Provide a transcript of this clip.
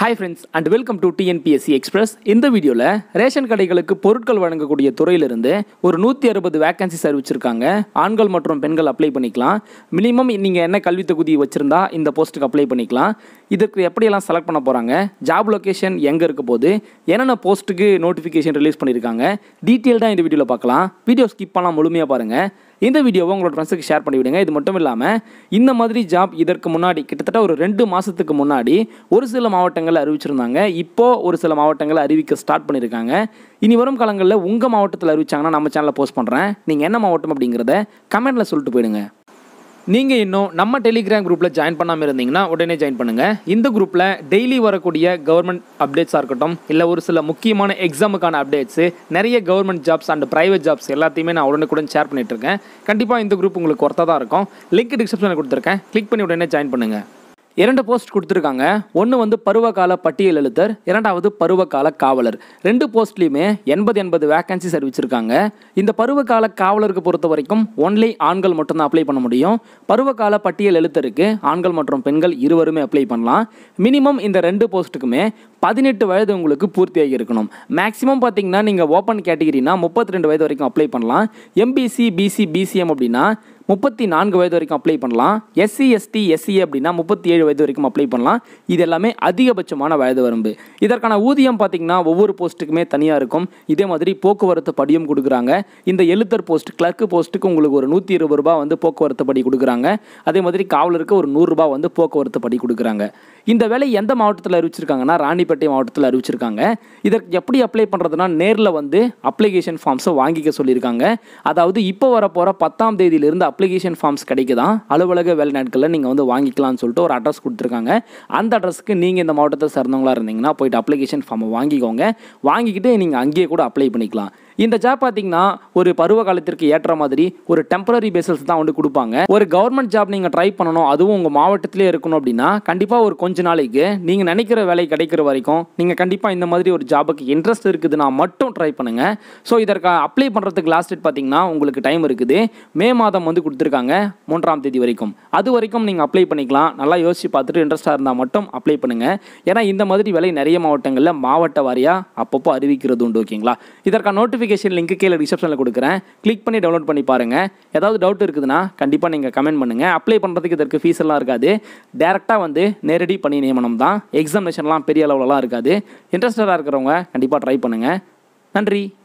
hi friends and welcome to TNPSC express இந்த வீடியோவில் ration கடைகளுக்கு பொருட்கள் வழங்கக்கூடிய துறையிலிருந்து ஒரு நூற்றி அறுபது வேகன்சிஸ் அறிவிச்சிருக்காங்க ஆண்கள் மற்றும் பெண்கள் அப்ளை பண்ணிக்கலாம் மினிமம் நீங்கள் என்ன கல்வி தொகுதி வச்சுருந்தா இந்த போஸ்ட்டுக்கு அப்ளை பண்ணிக்கலாம் இதுக்கு எப்படியெல்லாம் செலக்ட் பண்ண போகிறாங்க ஜாப் லொகேஷன் எங்கே இருக்க போது என்னென்ன போஸ்ட்டுக்கு நோட்டிஃபிகேஷன் ரிலீஸ் பண்ணியிருக்காங்க டீட்டெயில்டாக இந்த வீடியோவில் பார்க்கலாம் வீடியோ ஸ்கிப் பண்ணலாம் முழுமையாக பாருங்கள் இந்த வீடியோவை உங்களோட ஃப்ரெண்ட்ஸுக்கு ஷேர் பண்ணி விடுங்க இது மட்டும் இல்லாமல் இந்த மாதிரி ஜாப் இதற்கு முன்னாடி கிட்டத்தட்ட ஒரு ரெண்டு மாதத்துக்கு முன்னாடி ஒரு சில மாவட்டங்கள் அறிவிச்சிருந்தாங்க இப்போது ஒரு சில மாவட்டங்கள் அறிவிக்க ஸ்டார்ட் பண்ணியிருக்காங்க இனி வரும் காலங்களில் உங்கள் மாவட்டத்தில் அறிவிச்சாங்கன்னா நம்ம சேனலில் போஸ்ட் பண்ணுறேன் நீங்கள் என்ன மாவட்டம் அப்படிங்கிறத கமெண்ட்டில் சொல்லிட்டு போயிடுங்க நீங்கள் இன்னும் நம்ம டெலிகிராம் குரூப்பில் ஜாயின் பண்ணாமல் இருந்தீங்கன்னா உடனே ஜாயின் பண்ணுங்கள் இந்த குரூப்பில் டெய்லி வரக்கூடிய கவர்மெண்ட் அப்டேட்ஸாக இருக்கட்டும் இல்லை ஒரு சில முக்கியமான எக்ஸாமுக்கான அப்டேட்ஸு நிறைய government jobs and private jobs எல்லாத்தையுமே நான் உடனுக்குடன் ஷேர் பண்ணிட்டு இருக்கேன் கண்டிப்பாக இந்த குரூப் உங்களுக்கு ஒர்த்தாக தான் இருக்கும் லிங்க் டிஸ்கிரிப்ஷனில் கொடுத்துருக்கேன் கிளிக் பண்ணி உடனே ஜாயின் பண்ணுங்கள் இரண்டு போஸ்ட் கொடுத்துருக்காங்க ஒன்று வந்து பருவகால பட்டியல் எழுத்தர் இரண்டாவது பருவகால காவலர் ரெண்டு போஸ்ட்லேயுமே எண்பது எண்பது வேகன்சிஸ் அறிவிச்சிருக்காங்க இந்த பருவகால காவலருக்கு பொறுத்த வரைக்கும் ஒன்லி ஆண்கள் மட்டும்தான் அப்ளை பண்ண முடியும் பருவகால பட்டியல் எழுத்தருக்கு ஆண்கள் மற்றும் பெண்கள் இருவருமே அப்ளை பண்ணலாம் மினிமம் இந்த ரெண்டு போஸ்ட்டுக்குமே பதினெட்டு வயது உங்களுக்கு பூர்த்தியாகி இருக்கணும் மேக்ஸிமம் பார்த்தீங்கன்னா நீங்கள் ஓப்பன் கேட்டகிரினா முப்பத்தி ரெண்டு வயது வரைக்கும் அப்ளை பண்ணலாம் எம்பிசி பிசி பிசிஎம் அப்படின்னா முப்பத்தி நான்கு வயது வரைக்கும் அப்ளை பண்ணலாம் எஸ்சி எஸ்டி எஸ்சி அப்படின்னா முப்பத்தி ஏழு வயது வரைக்கும் அப்ளை பண்ணலாம் இது எல்லாமே அதிகபட்சமான வயது வரம்பு இதற்கான ஊதியம் பார்த்தீங்கன்னா ஒவ்வொரு போஸ்ட்டுக்குமே தனியாக இருக்கும் இதே மாதிரி போக்குவரத்து படியும் கொடுக்குறாங்க இந்த எழுத்தர் போஸ்ட் கிளர்க்கு போஸ்ட்டுக்கு உங்களுக்கு ஒரு நூற்றி இருபது ரூபா வந்து போக்குவரத்து படி கொடுக்குறாங்க அதே மாதிரி காவலருக்கு ஒரு நூறுரூபா வந்து போக்குவரத்து படி கொடுக்குறாங்க இந்த வேலை எந்த மாவட்டத்தில் அறிவிச்சிருக்காங்கன்னா ராணிப்பேட்டை மாவட்டத்தில் அறிவிச்சிருக்காங்க இதற்கு எப்படி அப்ளை பண்ணுறதுனா நேரில் வந்து அப்ளிகேஷன் ஃபார்ம்ஸை வாங்கிக்க சொல்லியிருக்காங்க அதாவது இப்போ வர போகிற பத்தாம் தேதியிலிருந்து அப்ளிகேஷன் ஃபார்ம்ஸ் கிடைக்குதான் அலுவலக வேலை நாட்களில் நீங்கள் வந்து வாங்கிக்கலாம்னு சொல்லிட்டு ஒரு அட்ரஸ் கொடுத்துருக்காங்க அந்த அட்ரஸ்க்கு நீங்கள் இந்த மாவட்டத்தை சேர்ந்தவங்களா இருந்தீங்கன்னா போயிட்டு அப்ளிகேஷன் ஃபார்மை வாங்கிக்கோங்க வாங்கிக்கிட்டு நீங்கள் அங்கேயே கூட அப்ளை பண்ணிக்கலாம் இந்த ஜாப் பார்த்தீங்கன்னா ஒரு பருவ காலத்திற்கு ஏற்ற மாதிரி ஒரு டெம்பரரி பேசிஸ் தான் வந்து கொடுப்பாங்க ஒரு கவர்மெண்ட் ஜாப் நீங்கள் ட்ரை பண்ணணும் அதுவும் உங்கள் மாவட்டத்திலே இருக்கணும் அப்படின்னா கண்டிப்பாக ஒரு கொஞ்ச நாளைக்கு நீங்கள் நினைக்கிற வேலை கிடைக்கிற வரைக்கும் நீங்கள் கண்டிப்பாக இந்த மாதிரி ஒரு ஜாபுக்கு இன்ட்ரெஸ்ட் இருக்குதுன்னா மட்டும் ட்ரை பண்ணுங்கள் ஸோ இதற்கு அப்ளை பண்ணுறதுக்கு லாஸ்ட் டேட் பார்த்தீங்கன்னா உங்களுக்கு டைம் இருக்குது மே மாதம் வந்து கொடுத்துருக்காங்க மூன்றாம் தேதி வரைக்கும் அது வரைக்கும் நீங்கள் அப்ளை பண்ணிக்கலாம் நல்லா யோசிச்சு பார்த்துட்டு இன்ட்ரெஸ்ட்டாக இருந்தால் மட்டும் அப்ளை பண்ணுங்கள் ஏன்னா இந்த மாதிரி வேலை நிறைய மாவட்டங்களில் மாவட்ட வாரியாக அப்பப்போ அறிவிக்கிறது உண்டு ஓகேங்களா இதற்கான நோட்டிஃபிகேஷன் லிங்க் கீழே ரிசப்ஷனில் கொடுக்குறேன் கிளிக் பண்ணி டவுன்லோட் பண்ணி பாருங்கள் ஏதாவது டவுட் இருக்குதுன்னா கண்டிப்பாக நீங்கள் கமெண்ட் பண்ணுங்கள் அப்ளை பண்ணுறதுக்கு இதற்கு ஃபீஸ் எல்லாம் இருக்காது டேரெக்டாக வந்து நேரடி பணி நியமனம் தான் எக்ஸாமினேஷன்லாம் பெரிய அளவுலலாம் இருக்காது இன்ட்ரெஸ்டடாக இருக்கிறவங்க கண்டிப்பாக ட்ரை பண்ணுங்கள் நன்றி